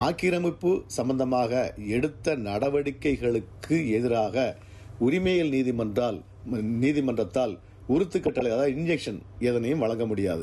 ஆக்கிரமிப்பு சம்பந்தமாக எடுத்த நடவடிக்கைகளுக்கு எதிராக உரிமையியல் நீதிமன்றால் நீதிமன்றத்தால் உறுத்து கட்டளை அதாவது இன்ஜெக்ஷன் எதனையும் வழங்க முடியாது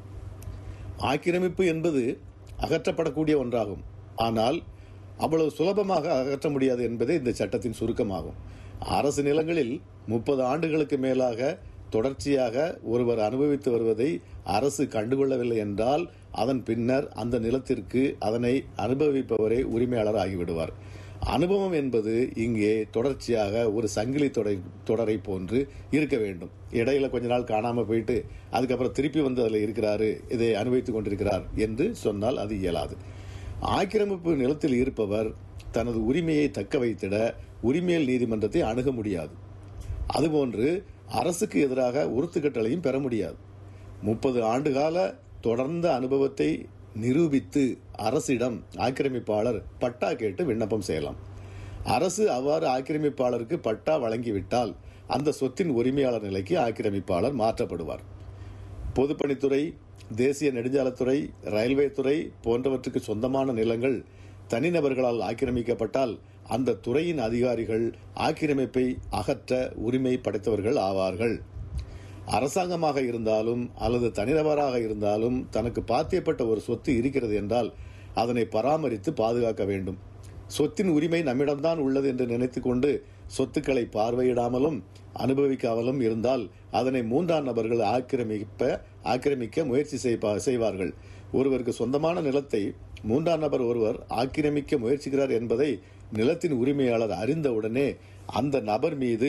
ஆக்கிரமிப்பு என்பது அகற்றப்படக்கூடிய ஒன்றாகும் ஆனால் அவ்வளவு சுலபமாக அகற்ற முடியாது என்பதே இந்த சட்டத்தின் சுருக்கமாகும் அரசு நிலங்களில் முப்பது ஆண்டுகளுக்கு மேலாக தொடர்ச்சியாக ஒருவர் அனுபவித்து வருவதை அரசு கண்டுகொள்ளவில்லை என்றால் அதன் பின்னர் அந்த நிலத்திற்கு அதனை அனுபவிப்பவரே உரிமையாளர் ஆகிவிடுவார் அனுபவம் என்பது இங்கே தொடர்ச்சியாக ஒரு சங்கிலி தொடர் தொடரை போன்று இருக்க வேண்டும் இடையில கொஞ்ச நாள் காணாம போயிட்டு அதுக்கப்புறம் திருப்பி வந்து அதில் இருக்கிறாரு இதை அனுபவித்துக் கொண்டிருக்கிறார் என்று சொன்னால் அது இயலாது ஆக்கிரமிப்பு நிலத்தில் இருப்பவர் தனது உரிமையை தக்க வைத்திட உரிமையல் நீதிமன்றத்தை அணுக முடியாது அதுபோன்று அரசுக்கு எதிராக உறுத்து கட்டளையும் பெற முடியாது முப்பது ஆண்டுகால தொடர்ந்த அனுபவத்தை நிரூபித்து அரசிடம் ஆக்கிரமிப்பாளர் பட்டா கேட்டு விண்ணப்பம் செய்யலாம் அரசு அவ்வாறு ஆக்கிரமிப்பாளருக்கு பட்டா வழங்கிவிட்டால் அந்த சொத்தின் உரிமையாளர் நிலைக்கு ஆக்கிரமிப்பாளர் மாற்றப்படுவார் பொதுப்பணித்துறை தேசிய நெடுஞ்சாலைத்துறை ரயில்வே துறை போன்றவற்றுக்கு சொந்தமான நிலங்கள் தனிநபர்களால் ஆக்கிரமிக்கப்பட்டால் அந்த துறையின் அதிகாரிகள் ஆக்கிரமிப்பை அகற்ற உரிமை படைத்தவர்கள் ஆவார்கள் அரசாங்கமாக இருந்தாலும் அல்லது தனிநபராக இருந்தாலும் தனக்கு பாத்தியப்பட்ட ஒரு சொத்து இருக்கிறது என்றால் அதனை பராமரித்து பாதுகாக்க வேண்டும் சொத்தின் உரிமை நம்மிடம்தான் உள்ளது என்று நினைத்துக் கொண்டு சொத்துக்களை பார்வையிடாமலும் அனுபவிக்காமலும் இருந்தால் அதனை மூன்றாம் நபர்கள் ஆக்கிரமிப்ப ஆக்கிரமிக்க முயற்சி செய்ப்பா- செய்வார்கள் ஒருவருக்கு சொந்தமான நிலத்தை மூன்றாம் நபர் ஒருவர் ஆக்கிரமிக்க முயற்சிக்கிறார் என்பதை நிலத்தின் உரிமையாளர் அறிந்தவுடனே அந்த நபர் மீது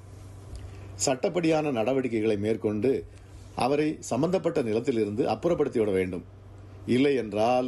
சட்டப்படியான நடவடிக்கைகளை மேற்கொண்டு அவரை சம்பந்தப்பட்ட நிலத்திலிருந்து அப்புறப்படுத்திவிட வேண்டும் இல்லை என்றால்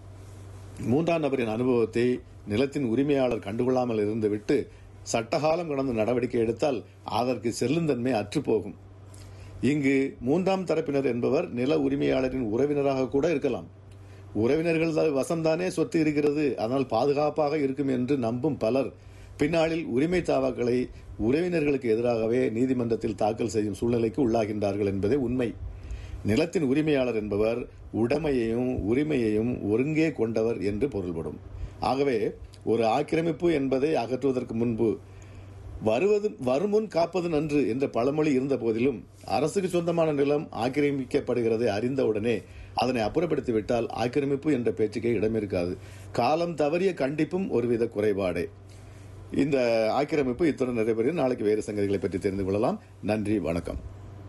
மூன்றாம் நபரின் அனுபவத்தை நிலத்தின் உரிமையாளர் கண்டுகொள்ளாமல் இருந்துவிட்டு சட்டகாலம் கடந்த நடவடிக்கை எடுத்தால் அதற்கு செல்லுந்தன்மை அற்றுப்போகும் இங்கு மூன்றாம் தரப்பினர் என்பவர் நில உரிமையாளரின் உறவினராக கூட இருக்கலாம் உறவினர்கள் தான் வசம்தானே சொத்து இருக்கிறது அதனால் பாதுகாப்பாக இருக்கும் என்று நம்பும் பலர் பின்னாளில் உரிமை தாவாக்களை உறவினர்களுக்கு எதிராகவே நீதிமன்றத்தில் தாக்கல் செய்யும் சூழ்நிலைக்கு உள்ளாகின்றார்கள் என்பதே உண்மை நிலத்தின் உரிமையாளர் என்பவர் உடைமையையும் உரிமையையும் ஒருங்கே கொண்டவர் என்று பொருள்படும் ஆகவே ஒரு ஆக்கிரமிப்பு என்பதை அகற்றுவதற்கு முன்பு வருவது வருமுன் காப்பது நன்று என்ற பழமொழி இருந்த போதிலும் அரசுக்கு சொந்தமான நிலம் ஆக்கிரமிக்கப்படுகிறதை அறிந்தவுடனே அதனை அப்புறப்படுத்திவிட்டால் ஆக்கிரமிப்பு என்ற பேச்சுக்கே இடமிருக்காது காலம் தவறிய கண்டிப்பும் ஒருவித குறைபாடே இந்த ஆக்கிரமிப்பு இத்துடன் நிறைவேறும் நாளைக்கு வேறு சங்கதிகளை பற்றி தெரிந்து கொள்ளலாம் நன்றி வணக்கம்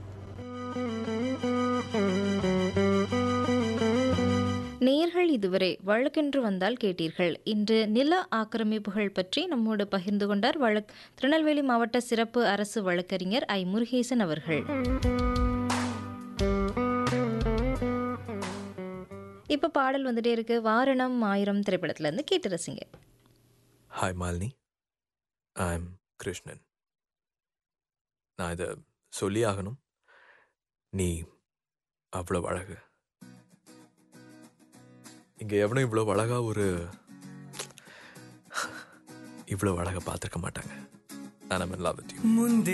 நேயர்கள் இதுவரை வழக்கென்று வந்தால் கேட்டீர்கள் இன்று நில ஆக்கிரமிப்புகள் பற்றி நம்மோடு பகிர்ந்து கொண்டார் வழக் திருநெல்வேலி மாவட்ட சிறப்பு அரசு வழக்கறிஞர் ஐ முருகேசன் அவர்கள் இப்போ பாடல் வந்துட்டே இருக்கு வாரணம் ஆயிரம் திரைப்படத்துல இருந்து கேட்டு ரசிங்க hi Malini I am Krishnan நான் இதை சொல்லி ஆகணும் நீ அவ்வளோ அழகு இங்கே எவனும் இவ்வளோ அழகா ஒரு இவ்வளோ அழகை பார்த்துருக்க மாட்டாங்க நான் லவ் வித் யூ